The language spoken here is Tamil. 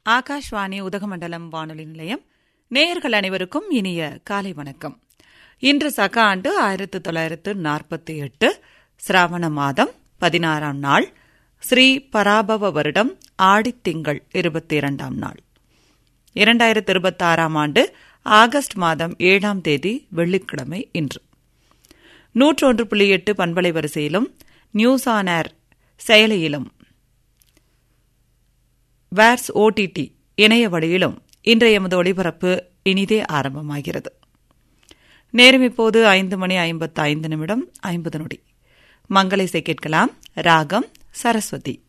ஆகாஷ்வாணி உதகமண்டலம் வானொலி நிலையம் நேயர்கள் அனைவருக்கும் இனிய காலை வணக்கம் இன்று சக ஆண்டு ஆயிரத்து தொள்ளாயிரத்து நாற்பத்தி எட்டு சிராவண மாதம் பதினாறாம் நாள் ஸ்ரீ பராபவ வருடம் ஆடித்திங்கள் இருபத்தி இரண்டாம் நாள் இரண்டாயிரத்து இருபத்தாறாம் ஆண்டு ஆகஸ்ட் மாதம் ஏழாம் தேதி வெள்ளிக்கிழமை இன்று நூற்றொன்று புள்ளி எட்டு பண்பலை வரிசையிலும் நியூஸ் ஆன் ஏர் செயலியிலும் வேர்ஸ் ஓடிடி இணைய வழியிலும் இன்றைய எமது ஒளிபரப்பு இனிதே ஆரம்பமாகிறது நேரம் இப்போது ஐந்து மணி ஐம்பத்து ஐந்து நிமிடம் ஐம்பது நொடி மங்களை கேட்கலாம் ராகம் சரஸ்வதி